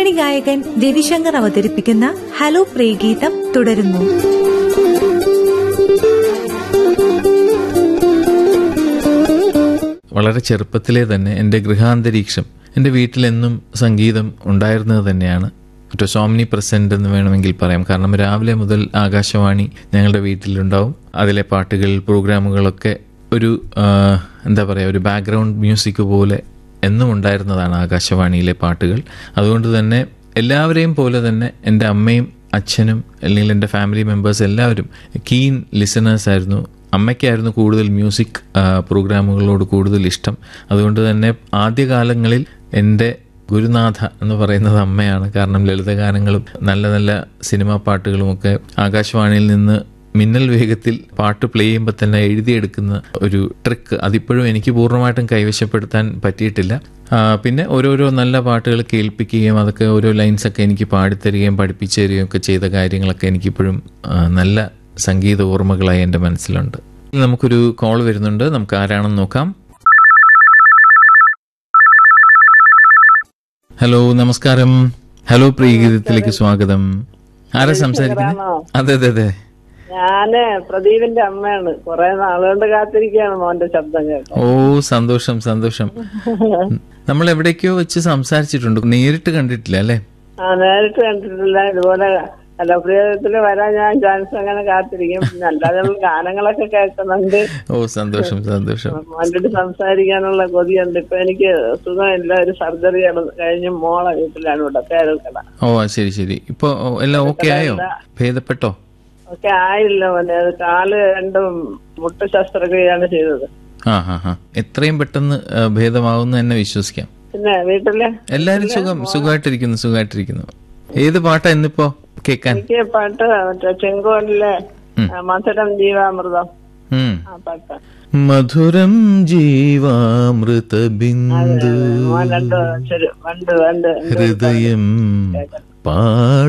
പിന്നണി ഗായകൻ രവിശങ്കർ അവതരിപ്പിക്കുന്ന ഹലോ പ്രിയഗീതം തുടരുന്നു വളരെ ചെറുപ്പത്തിലെ തന്നെ എൻ്റെ ഗൃഹാന്തരീക്ഷം എൻ്റെ വീട്ടിലെന്നും സംഗീതം ഉണ്ടായിരുന്നത് തന്നെയാണ് മറ്റോ സോംനി പ്രസന്റ് എന്ന് വേണമെങ്കിൽ പറയാം കാരണം രാവിലെ മുതൽ ആകാശവാണി ഞങ്ങളുടെ വീട്ടിലുണ്ടാവും അതിലെ പാട്ടുകൾ പ്രോഗ്രാമുകളൊക്കെ ഒരു ആ, എന്താ പറയുക ഒരു ബാക്ക്ഗ്രൗണ്ട് മ്യൂസിക് പോലെ എന്നും ഉണ്ടായിരുന്നതാണ് ആകാശവാണിയിലെ പാട്ടുകൾ അതുകൊണ്ട് തന്നെ എല്ലാവരെയും പോലെ തന്നെ എൻ്റെ അമ്മയും അച്ഛനും അല്ലെങ്കിൽ എൻ്റെ ഫാമിലി മെമ്പേഴ്സ് എല്ലാവരും കീൻ ലിസണേഴ്സ് ആയിരുന്നു അമ്മയ്ക്കായിരുന്നു കൂടുതൽ മ്യൂസിക് ആ, പ്രോഗ്രാമുകളോട് കൂടുതൽ ഇഷ്ടം അതുകൊണ്ട് തന്നെ ആദ്യകാലങ്ങളിൽ എൻ്റെ ഗുരുനാഥ എന്ന് പറയുന്നത് അമ്മയാണ് കാരണം ലളിതഗാനങ്ങളും നല്ല നല്ല സിനിമാ പാട്ടുകളുമൊക്കെ ആകാശവാണിയിൽ നിന്ന് മിന്നൽ വേഗത്തിൽ പാട്ട് പ്ലേ ചെയ്യുമ്പോൾ തന്നെ എഴുതിയെടുക്കുന്ന ഒരു ട്രിക്ക് അതിപ്പോഴും എനിക്ക് പൂർണ്ണമായിട്ടും കൈവശപ്പെടുത്താൻ പറ്റിയിട്ടില്ല ആ, പിന്നെ ഓരോരോ നല്ല പാട്ടുകൾ കേൾപ്പിക്കുകയും അതൊക്കെ ഓരോ ലൈൻസൊക്കെ എനിക്ക് പാടിത്തരികയും പഠിപ്പിച്ചു തരികയും ഒക്കെ ചെയ്ത കാര്യങ്ങളൊക്കെ എനിക്കിപ്പോഴും ആ, നല്ല സംഗീത ഓർമ്മകളായി എൻ്റെ മനസ്സിലുണ്ട് നമുക്കൊരു കോൾ വരുന്നുണ്ട് നമുക്ക് ആരാണെന്ന് നോക്കാം ഹലോ നമസ്കാരം ഹലോ പ്രിയഗീതത്തിലേക്ക് സ്വാഗതം ആരാ സംസാരിക്കുന്നത് അതെ അതെ അതെ ഞാന് പ്രദീപിന്റെ അമ്മയാണ് കുറെ നാളുകൊണ്ട് കാത്തിരിക്കുകയാണ് മോന്റെ ശബ്ദം കേട്ടോ ഓ സന്തോഷം സന്തോഷം നമ്മൾ എവിടേക്കോ വെച്ച് സംസാരിച്ചിട്ടുണ്ട് നേരിട്ട് കണ്ടിട്ടില്ല അല്ലേ ആ നേരിട്ട് കണ്ടിട്ടില്ല ഇതുപോലെ കലപ്രിയത്തില് വരാൻ ഞാൻ ചാൻസ് അങ്ങനെ കാത്തിരിക്കും പിന്നെ അല്ലാതെ ഉള്ള ഗാനങ്ങളൊക്കെ കേൾക്കുന്നുണ്ട് ഓ സന്തോഷം സന്തോഷം മോൻ്റെ അടുത്ത് സംസാരിക്കാനുള്ള കൊതിയുണ്ട് ഇപ്പൊ എനിക്ക് സുഖമില്ല ഒരു സർജറി കഴിഞ്ഞ് മോളെ വീട്ടിലാണ് ഇവിടെ പേരൽക്കട ഓ ശരി ശരി ഇപ്പൊ ഓ, എല്ലാം ഓക്കെ ആയോ ഭേദപ്പെട്ടോ ഒക്കെ ആയില്ല മോനെ അത് കാല് രണ്ടും മുട്ട ശസ്ത്രക്രിയയാണ് ചെയ്തത് ആ ഹാ ഹാ എത്രയും പെട്ടെന്ന് ആ, ഭേദമാവുമെന്ന് തന്നെ വിശ്വസിക്കാം പിന്നെ വീട്ടില് എല്ലാരും സുഖം സുഖമായിട്ടിരിക്കുന്നു സുഖമായിട്ടിരിക്കുന്നു ഏത് പാട്ടാ ഇന്നിപ്പോ കേക്കാൻ എനിക്ക് പാട്ട് മറ്റേ ചെങ്കോലിലെ ആ, മധുരം ജീവാമൃതം ഉം. ആ പാട്ട് മധുരം ജീവാമൃത ബിന്ദു മോൻ രണ്ട് ചെറു വണ്ട് വണ്ട് ഹൃദയം പാ